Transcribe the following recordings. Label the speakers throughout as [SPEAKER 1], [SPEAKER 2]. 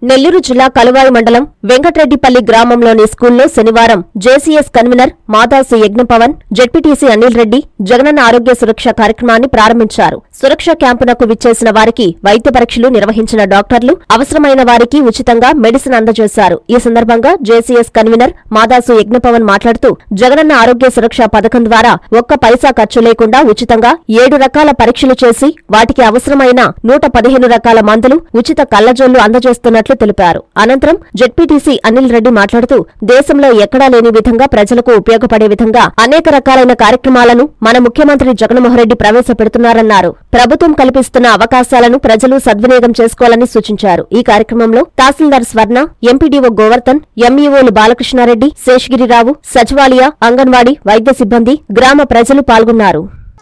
[SPEAKER 1] నెల్లూరు జిల్లా కలువాయి మండలం వెంకట్రెడ్డిపల్లి గ్రామంలోని స్కూల్లో శనివారం JCS convener Madasu Yagnapavan ZPTC Anil Reddy Jagananna Arogya Suraksha కార్యక్రమాన్ని ప్రారంభించారు సురక్ష క్యాంపునకు విచ్చేసిన వారికి వైద్య పరీక్షలు నిర్వహించిన డాక్టర్లు అవసరమైన వారికి ఉచితంగా మెడిసిన్ అందజేశారు ఈ సందర్భంగా జేసీఎస్ కన్వీనర్ మాదాసు యజ్ఞపవన్ మాట్లాడుతూ జగనన్న ఆరోగ్య సురక్ష పథకం ద్వారా ఒక్క పైసా ఖర్చు లేకుండా ఉచితంగా ఏడు రకాల పరీక్షలు చేసి వాటికి అవసరమైన నూట పదిహేను రకాల మందులు ఉచిత కళ్లజోళ్లు అందజేస్తున్నట్లు తెలిపారు అనంతరం జెడ్పీటీసీ అనిల్ రెడ్డి మాట్లాడుతూ దేశంలో ఎక్కడా లేని విధంగా ప్రజలకు ఉపయోగపడే విధంగా అనేక రకాలైన కార్యక్రమాలను మన ముఖ్యమంత్రి జగన్మోహన్ రెడ్డి ప్రవేశపెడుతున్నారన్నారు ప్రభుత్వం కల్పిస్తున్న అవకాశాలను ప్రజలు సద్వినియోగం చేసుకోవాలని సూచించారు ఈ కార్యక్రమంలో తహసీల్దార్ స్వర్ణ ఎంపీడీఓ గోవర్ధన్ ఎంఈఓలు బాలకృష్ణారెడ్డి శేషగిరిరావు సచివాలయ అంగన్వాడీ వైద్య సిబ్బంది గ్రామ ప్రజలు పాల్గొన్నారు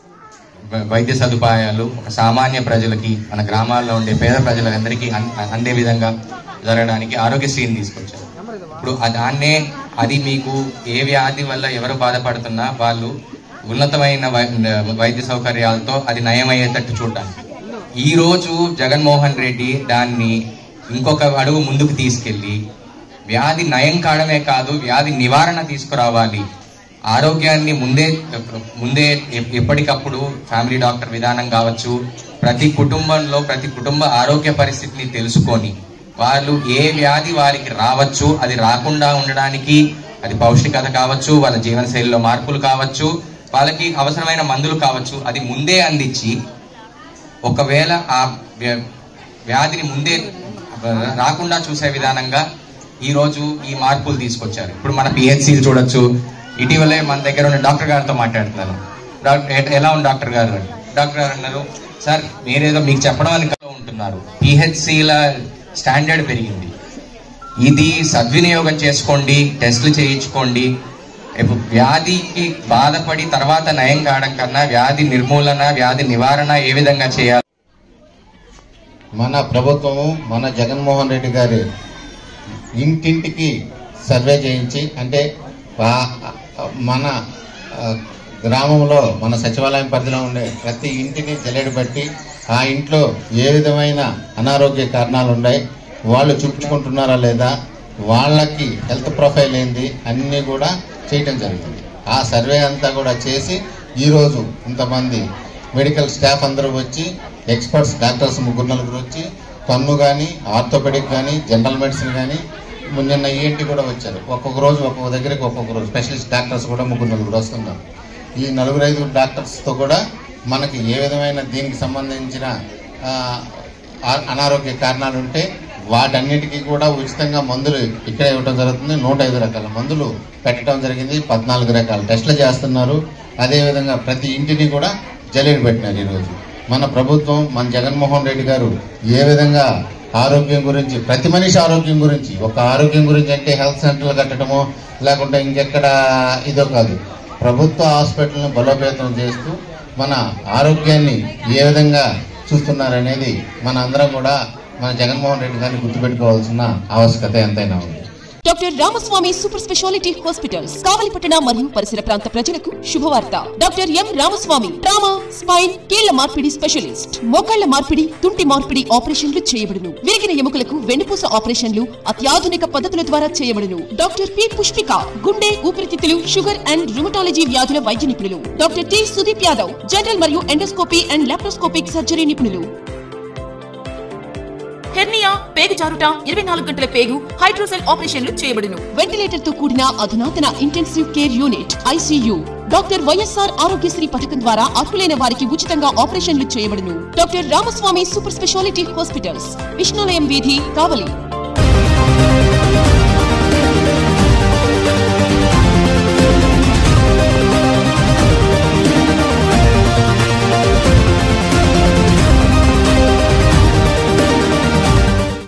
[SPEAKER 2] వై- వైద్య సదుపాయాలు ఒక సామాన్య ప్రజలకి మన గ్రామాల్లో ఉండే పేద ప్రజలందరికీ అన్- అందే విధంగా జరగడానికి ఆరోగ్యశ్రీని తీసుకొచ్చారు ఇప్పుడు ఆ దాన్నే అది మీకు ఏ వ్యాధి వల్ల ఎవరు బాధపడుతున్నా వాళ్ళు ఉన్నతమైన వై- వైద్య సౌకర్యాలతో అది నయమయ్యేటట్టు చూడడానికి ఈ రోజు జగన్మోహన్ రెడ్డి దాన్ని ఇంకొక అడుగు ముందుకు తీసుకెళ్లి వ్యాధి నయం కావడమే కాదు వ్యాధి నివారణ తీసుకురావాలి ఆరోగ్యాన్ని ముందే ముందే ఎ- ఎప్పటికప్పుడు ఫ్యామిలీ డాక్టర్ విధానం కావచ్చు ప్రతి కుటుంబంలో ప్రతి కుటుంబ ఆరోగ్య పరిస్థితిని తెలుసుకొని వాళ్ళు ఏ వ్యాధి వారికి రావచ్చు అది రాకుండా ఉండడానికి అది పౌష్టికత కావచ్చు వాళ్ళ జీవనశైలిలో మార్పులు కావచ్చు వాళ్ళకి అవసరమైన మందులు కావచ్చు అది ముందే అందించి ఒకవేళ ఆ వ్య- వ్యాధిని ముందే రాకుండా చూసే విధానంగా ఈ రోజు ఈ మార్పులు తీసుకొచ్చారు ఇప్పుడు మన పిహెచ్సిలు చూడొచ్చు ఇటీవలే మన దగ్గర ఉన్న డాక్టర్ గారితో మాట్లాడుతున్నాను డాక్టర్ ఎ- ఎలా ఉంది డాక్టర్ గారు అని. డాక్టర్ గారు అన్నారు సార్ మీరేదో మీకు చెప్పడం అని కలో ఉంటున్నారు పిహెచ్సిల స్టాండర్డ్ పెరిగింది ఇది సద్వినియోగం చేసుకోండి టెస్టులు చేయించుకోండి ఇప్పుడు వ్యాధికి బాధపడి తర్వాత నయం కావడం కన్నా వ్యాధి నిర్మూలన వ్యాధి నివారణ ఏ విధంగా చేయాలి
[SPEAKER 3] మన ప్రభుత్వము మన జగన్మోహన్ రెడ్డి గారు ఇంటింటికి సర్వే చేయించి అంటే ఆ- మన ఆ, గ్రామంలో మన సచివాలయం పరిధిలో ఉండే ప్రతి ఇంటిని జల్లెడ బట్టి ఆ ఇంట్లో ఏ విధమైన అనారోగ్య కారణాలు ఉన్నాయి వాళ్ళు చూపించుకుంటున్నారా లేదా వాళ్ళకి హెల్త్ ప్రొఫైల్ ఏంది అన్నీ కూడా చేయటం జరిగింది ఆ సర్వే అంతా కూడా చేసి ఈరోజు ఇంతమంది మెడికల్ స్టాఫ్ అందరూ వచ్చి ఎక్స్పర్ట్స్ డాక్టర్స్ ముగ్గురు నలుగురు వచ్చి కన్ను కానీ ఆర్థోపెడిక్ కానీ జనరల్ మెడిసిన్ కానీ నిన్న ఈఎన్టీ కూడా వచ్చారు ఒక్కొక్క రోజు ఒక్కొక్క దగ్గరికి ఒక్కొక్క రోజు స్పెషలిస్ట్ డాక్టర్స్ కూడా ముగ్గురు నలుగురు వస్తున్నారు ఈ నలుగురు ఐదుగురు డాక్టర్స్తో కూడా మనకి ఏ విధమైన దీనికి సంబంధించిన ఆ, ఆ- అనారోగ్య కారణాలు ఉంటే వాటన్నిటికీ కూడా ఉచితంగా మందులు ఇక్కడే ఇవ్వడం జరుగుతుంది నూట ఐదు రకాల మందులు పెట్టడం జరిగింది పద్నాలుగు రకాల టెస్టులు చేస్తున్నారు అదేవిధంగా ప్రతి ఇంటిని కూడా జల్లెడ పెట్టినారు ఈరోజు మన ప్రభుత్వం మన జగన్మోహన్ రెడ్డి గారు ఏ విధంగా ఆరోగ్యం గురించి ప్రతి మనిషి ఆరోగ్యం గురించి ఒక ఆరోగ్యం గురించి అంటే హెల్త్ సెంటర్లు కట్టడము లేకుంటే ఇంకెక్కడ ఇదో కాదు ప్రభుత్వ హాస్పిటల్ని బలోపేతం చేస్తూ మన ఆరోగ్యాన్ని ఏ విధంగా చూస్తున్నారనేది మన అందరం కూడా మన జగన్మోహన్ రెడ్డి గారిని గుర్తుపెట్టుకోవాల్సిన ఆవశ్యకత ఎంతైనా ఉంది
[SPEAKER 4] doctor Ramaswamy super speciality hospitals కావలిపట్టణ మరియు పరిసర ప్రాంత ప్రజలకు శుభవార్త doctor M Ramaswamy trauma spine కీళ్ల మార్పిడి స్పెషలిస్ట్ మోకాళ్ల మార్పిడి తుంటి మార్పిడి ఆపరేషన్లు చేయబడును విరిగిన ఎముకలకు వెన్నుపూస ఆపరేషన్లు అత్యాధునిక పద్ధతుల ద్వారా చేయబడును డాక్టర్ పి పుష్పిక గుండె ఊపిరితిత్తులు షుగర్ అండ్ రుమటాలజీ వ్యాధుల వైద్య నిపుణులు doctor T Sudeep Yadav general మరియు ఎండోస్కోపీ అండ్ లాప్రోస్కోపిక్ సర్జరీ నిపుణులు హెర్నియా పేగు జారుట ఇరవై నాలుగు గంటల పేగు హైడ్రోసెల్ ఆపరేషన్లు చేయబడును వెంటిలేటర్ తో కూడిన అధునాతన intensive care unit ICU doctor YSR Aarogyasri పథకం ద్వారా అర్హులైన వారికి ఉచితంగా ఆపరేషన్లు చేయబడును doctor Ramaswamy super speciality hospitals Vishnulayam వీధి కావలి